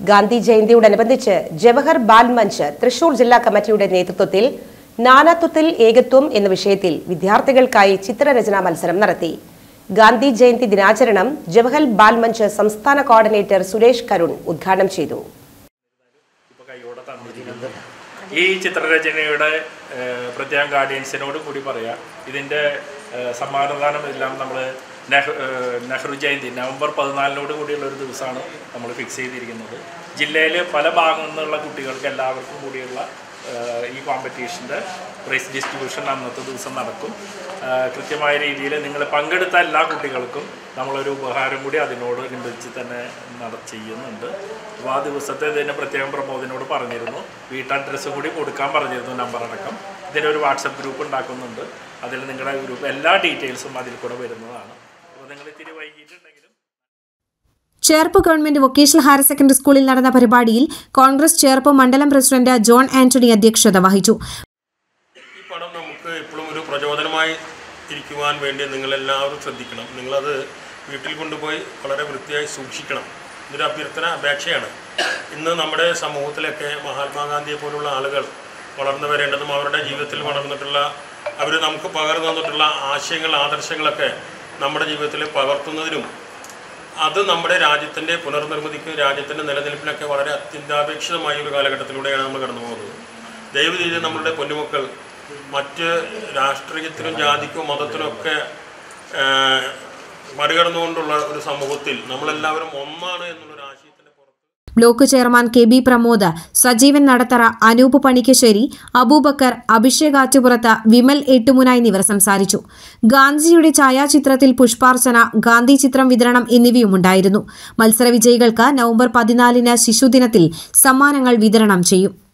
ഗാന്ധി ജയന്തിയോടനുബന്ധിച്ച് ജവഹർ ബാൽ മഞ്ച് തൃശൂർ ജില്ലാ കമ്മിറ്റിയുടെ നേതൃത്വത്തിൽ നാനാത്വത്തിൽ ഏകത്വം എന്ന വിഷയത്തിൽ വിദ്യാർത്ഥികൾക്കായി ചിത്രരചനാ മത്സരം നടത്തി ഗാന്ധി ജയന്തി ദിനാചരണം ജവഹർ ബാൽ മഞ്ച് സംസ്ഥാന കോർഡിനേറ്റർ സുരേഷ് കരുൺ ഉദ്ഘാടനം ചെയ്തു ഇപ്പോൾ കൈയോടെ തന്നിരിക്കുന്നത് ഈ ചിത്രരചനയുടെ ഏഹ്, പ്രത്യേകം ഗാർഡിയൻസിനോട് കൂടി പറയാം ഇതിൻ്റെ ഏഹ്, സമ്മാനദാനം എല്ലാം നമ്മൾ നെഹ് ഏഹ്, നെഹ്റു ജയന്തി നവംബർ പതിനാലിനോട് കൂടിയുള്ള ഒരു ദിവസമാണ് നമ്മൾ ഫിക്സ് ചെയ്തിരിക്കുന്നത് ജില്ലയിൽ പല ഭാഗത്തു നിന്നുള്ള കുട്ടികൾക്ക് എല്ലാവർക്കും കൂടിയുള്ള ഏഹ്, ഈ കോമ്പറ്റീഷൻ്റെ പ്രൈസ് ഡിസ്ട്രിബ്യൂഷൻ അന്നത്തെ ദിവസം നടക്കും ഏഹ്, കൃത്യമായ രീതിയിൽ നിങ്ങൾ പങ്കെടുത്ത എല്ലാ കുട്ടികൾക്കും നമ്മളൊരു ഉപഹാരം കൂടി അതിനോടനുബന്ധിച്ച് തന്നെ നട ചെയ്യുന്നുണ്ട് അപ്പോൾ ആ ദിവസത്തെ ഇതിന് പ്രത്യേകം പ്രമോദിനോട് പറഞ്ഞിരുന്നു വീട്ട് അഡ്രസ്സ് കൂടി കൊടുക്കാൻ പറഞ്ഞിരുന്നു നമ്പർ അടക്കം ഇതിനൊരു വാട്സപ്പ് ഗ്രൂപ്പ് ഉണ്ടാക്കുന്നുണ്ട് അതിൽ നിങ്ങളുടെ ഗ്രൂപ്പ് എല്ലാ ഡീറ്റെയിൽസും അതിൽ കൂടെ വരുന്നതാണ് അപ്പോൾ നിങ്ങൾ ഇത്തിരി വൈകിട്ടുണ്ടെങ്കിലും Cherpu government vocational higher secondary സ്കൂളിൽ നടന്ന പരിപാടിയിൽ കോൺഗ്രസ് ചേർപ്പ് മണ്ഡലം പ്രസിഡന്റ് ജോൺ ആന്റണി അധ്യക്ഷത വഹിച്ചു ഈ പടം നമുക്ക് ഇപ്പോഴും ഒരു പ്രചോദനമായി ഇരിക്കുവാൻ വേണ്ടി നിങ്ങളെല്ലാവരും ശ്രദ്ധിക്കണം നിങ്ങളത് വീട്ടിൽ കൊണ്ടുപോയി വളരെ വൃത്തിയായി സൂക്ഷിക്കണം ഇതൊരു അഭ്യർത്ഥന അപേക്ഷയാണ് ഇന്ന് നമ്മുടെ സമൂഹത്തിലൊക്കെ മഹാത്മാഗാന്ധിയെ പോലുള്ള ആളുകൾ വളർന്നു വരേണ്ടതും അവരുടെ ജീവിതത്തിൽ വളർന്നിട്ടുള്ള അവർ നമുക്ക് പകർന്നു തന്നിട്ടുള്ള ആശയങ്ങൾ ആദർശങ്ങളൊക്കെ നമ്മുടെ ജീവിതത്തിൽ പകർത്തുന്നതിനും അത് നമ്മുടെ രാജ്യത്തിൻ്റെ പുനർനിർമ്മിതിക്കും രാജ്യത്തിൻ്റെ നിലനിൽപ്പിനൊക്കെ വളരെ അത്യന്താപേക്ഷിതമായ ഒരു കാലഘട്ടത്തിലൂടെയാണ് നമ്മൾ കടന്നു പോകുന്നത് ദയവ് ചെയ്ത് നമ്മളുടെ പൊന്നുമക്കൾ മറ്റ് രാഷ്ട്രീയത്തിനും ജാതിക്കും മതത്തിനും ഒക്കെ ഏഹ്, മറികടന്നുകൊണ്ടുള്ള ഒരു സമൂഹത്തിൽ നമ്മളെല്ലാവരും ഒന്നാണ് എന്നുള്ളൊരു ആശയത്തിൻ്റെ പുറത്ത് block chairman K B Pramod Sajeevan Nadathara Anoop Panikkassery Abubakar Abhishek Attupurath Vimal Ettumuna എന്നിവർ സംസാരിച്ചു ഗാന്ധിജിയുടെ ഛായാചിത്രത്തിൽ പുഷ്പാർച്ചന ഗാന്ധി ചിത്രം വിതരണം എന്നിവയുമുണ്ടായിരുന്നു മത്സര വിജയികൾക്ക് നവംബർ പതിനാലിന് ശിശുദിനത്തിൽ സമ്മാനങ്ങൾ വിതരണം ചെയ്യും